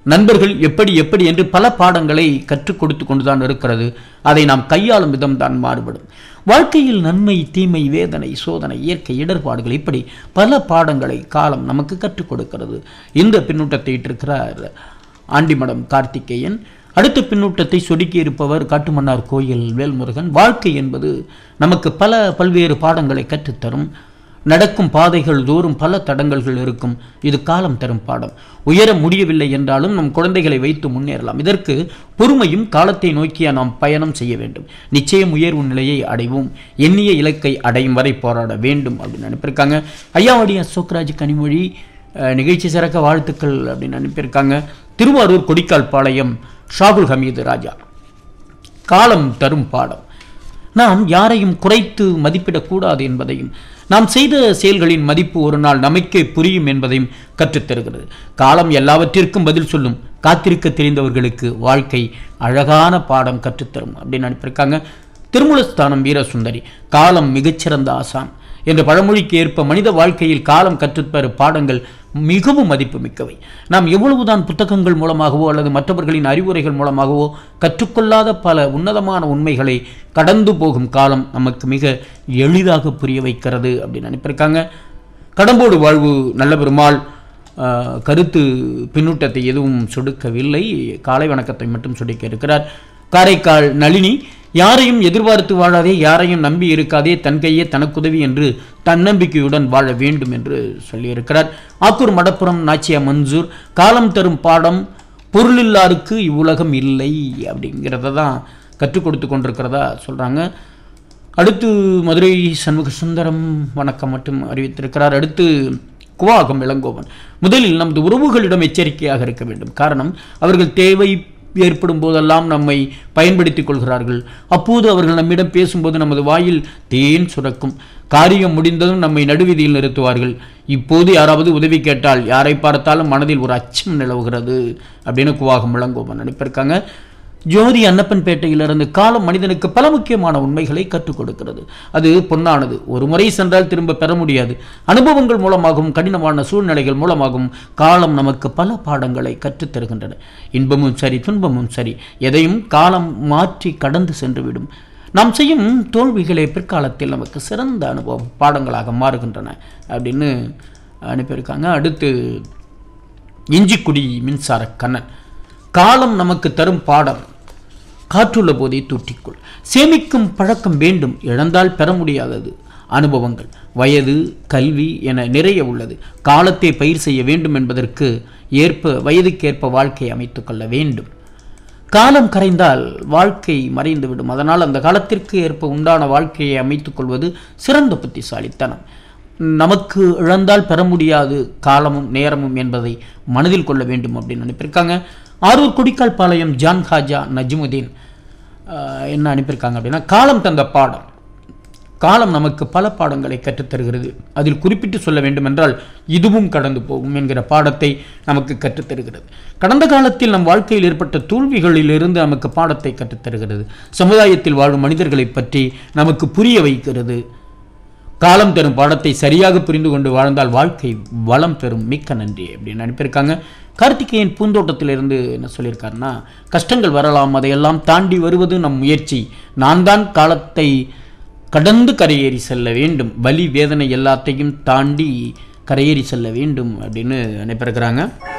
நண்பர்கள் எப்படி எப்படி என்று பல பாடங்களை கற்றுக் கொடுத்து கொண்டுதான் இருக்கிறது அதை நாம் கையாளும் விதம் தான் மாறுபடும் வாழ்க்கையில் நன்மை தீமை வேதனை சோதனை இயற்கை இடர்பாடுகள் இப்படி பல பாடங்களை காலம் நமக்கு கற்றுக் கொடுக்கிறது இந்த பின்னூட்டத்தை இட்டிருக்கிறார் ஆண்டிமடம் கார்த்திகேயன் அடுத்த பின்னூட்டத்தை சொடுக்கி இருப்பவர் காட்டுமன்னார் கோயில் வேல்முருகன் வாழ்க்கை என்பது நமக்கு பல பல்வேறு பாடங்களை கற்றுத்தரும் நடக்கும் பாதைகள் தோறும் பல தடங்கல்கள் இருக்கும் இது காலம் தரும் பாடம் உயர முடியவில்லை என்றாலும் நம் குழந்தைகளை வைத்து முன்னேறலாம் இதற்கு பொறுமையும் காலத்தை நோக்கிய நாம் பயணம் செய்ய வேண்டும் நிச்சயம் உயர்வு நிலையை அடைவோம் எண்ணிய இலக்கை அடையும் வரை போராட வேண்டும் அப்படின்னு அனுப்பியிருக்காங்க ஐயாவடி அசோக்ராஜ் கனிமொழி அஹ், நிகழ்ச்சி சிறக்க வாழ்த்துக்கள் அப்படின்னு அனுப்பியிருக்காங்க திருவாரூர் கொடிக்கால் பாளையம் ஷாகுல் ஹமீது ராஜா காலம் தரும் பாடம் நாம் யாரையும் குறைத்து மதிப்பிடக்கூடாது என்பதையும் நாம் செய்த செயல்களின் மதிப்பு ஒரு நாள் நமக்கே புரியும் என்பதையும் கற்றுத்தருகிறது காலம் எல்லாவற்றிற்கும் பதில் சொல்லும் காத்திருக்க தெரிந்தவர்களுக்கு வாழ்க்கை அழகான பாடம் கற்றுத்தரும் அப்படின்னு அனுப்பியிருக்காங்க திருமுலஸ்தானம் வீரசுந்தரி காலம் மிகச்சிறந்த ஆசான் என்ற பழமொழிக்கு ஏற்ப மனித வாழ்க்கையில் காலம் கற்றுத்தரும் பாடங்கள் மிகவும் மதிப்பு மிக்கவை நாம் எவ்வளவுதான் புத்தகங்கள் மூலமாகவோ அல்லது மற்றவர்களின் அறிவுரைகள் மூலமாகவோ கற்றுக்கொள்ளாத பல உன்னதமான உண்மைகளை கடந்து போகும் காலம் நமக்கு மிக எளிதாக புரிய வைக்கிறது அப்படின்னு அனுப்பியிருக்காங்க கடம்போடு வாழ்வு நல்ல பெருமாள் ஆஹ், கருத்து பின்னூட்டத்தை எதுவும் சொடுக்கவில்லை காலை வணக்கத்தை மட்டும் சொடுக்க இருக்கிறார் காரைக்கால் நளினி யாரையும் எதிர்பார்த்து வாழாதே யாரையும் நம்பி இருக்காதே தன் கையே தனக்குதவி என்று தன்னம்பிக்கையுடன் வாழ வேண்டும் என்று சொல்லியிருக்கிறார் ஆக்கூர் மடப்புறம் நாச்சியா மன்சூர் காலம் தரும் பாடம் பொருளில்லாருக்கு இவ்வுலகம் இல்லை அப்படிங்கிறத தான் கற்றுக் கொடுத்து கொண்டிருக்கிறதா சொல்கிறாங்க அடுத்து மதுரை சண்முக சுந்தரம் வணக்கம் மட்டும் அறிவித்திருக்கிறார் அடுத்து குவாகம் இளங்கோவன் முதலில் நமது உறவுகளிடம் எச்சரிக்கையாக இருக்க வேண்டும் காரணம் அவர்கள் தேவை ஏற்படும் போதெல்லாம் நம்மை பயன்படுத்திக் கொள்கிறார்கள் அப்போது அவர்கள் நம்மிடம் பேசும்போது நமது வாயில் தேன் சுரக்கும் காரியம் முடிந்ததும் நம்மை நடுவீதியில் நிறுத்துவார்கள் இப்போது யாராவது உதவி கேட்டால் யாரை பார்த்தாலும் மனதில் ஒரு அச்சம் நிலவுகிறது அப்படின்னு குவாகம் இளங்கோவன் அனுப்பியிருக்காங்க ஜோதி அன்னப்பன்பேட்டையிலிருந்து காலம் மனிதனுக்கு பல முக்கியமான உண்மைகளை கற்றுக் கொடுக்கிறது அது பொன்னானது ஒரு முறை சென்றால் திரும்ப பெற முடியாது அனுபவங்கள் மூலமாகவும் கடினமான சூழ்நிலைகள் மூலமாகவும் காலம் நமக்கு பல பாடங்களை கற்றுத் தருகின்றன இன்பமும் சரி துன்பமும் சரி எதையும் காலம் மாற்றி கடந்து சென்றுவிடும் நாம் செய்யும் தோல்விகளே பிற்காலத்தில் நமக்கு சிறந்த அனுபவம் பாடங்களாக மாறுகின்றன அப்படின்னு அனுப்பியிருக்காங்க அடுத்து இஞ்சிக்குடி மின்சார கண்ணன் காலம் நமக்கு தரும் பாடம் காற்றுள்ள போதே தூற்றிக்கொள் சேமிக்கும் பழக்கம் வேண்டும் இழந்தால் பெற முடியாதது அனுபவங்கள் வயது கல்வி என நிறைய உள்ளது காலத்தை பயிர் செய்ய வேண்டும் என்பதற்கு ஏற்ப வயதுக்கேற்ப வாழ்க்கையை அமைத்துக் கொள்ள வேண்டும் காலம் கரைந்தால் வாழ்க்கை மறைந்துவிடும் அதனால் அந்த காலத்திற்கு ஏற்ப உண்டான வாழ்க்கையை அமைத்துக் கொள்வது சிறந்த புத்திசாலித்தனம் நமக்கு இழந்தால் பெற முடியாது காலமும் நேரமும் என்பதை மனதில் கொள்ள வேண்டும் அப்படின்னு அனுப்பியிருக்காங்க ஆரூர் குடிக்கால் பாளையம் ஜான் ஹாஜா நஜ்முதீன் ஆஹ், என்ன அனுப்பியிருக்காங்க அப்படின்னா காலம் தந்த பாடம் காலம் நமக்கு பல பாடங்களை கற்றுத்தருகிறது அதில் குறிப்பிட்டு சொல்ல வேண்டுமென்றால் இதுவும் கடந்து போகும் என்கிற பாடத்தை நமக்கு கற்றுத்தருகிறது கடந்த காலத்தில் நம் வாழ்க்கையில் ஏற்பட்ட தோல்விகளிலிருந்து நமக்கு பாடத்தை கற்றுத்தருகிறது சமுதாயத்தில் வாழும் மனிதர்களைப் பற்றி நமக்கு புரிய வைக்கிறது காலம் தரும் பாடத்தை சரியாக புரிந்து கொண்டு வாழ்ந்தால் வாழ்க்கை வளம் பெறும் மிக்க நன்றி அப்படின்னு அனுப்பியிருக்காங்க கார்த்திகேயன் பூந்தோட்டத்திலிருந்து என்ன சொல்லியிருக்காருன்னா கஷ்டங்கள் வரலாம் அதையெல்லாம் தாண்டி வருவது நம் முயற்சி நான் தான் காலத்தை கடந்து கரையேறி செல்ல வேண்டும் வலி வேதனை எல்லாத்தையும் தாண்டி கரையேறி செல்ல வேண்டும் அப்படின்னு அனுப்பியிருக்கிறாங்க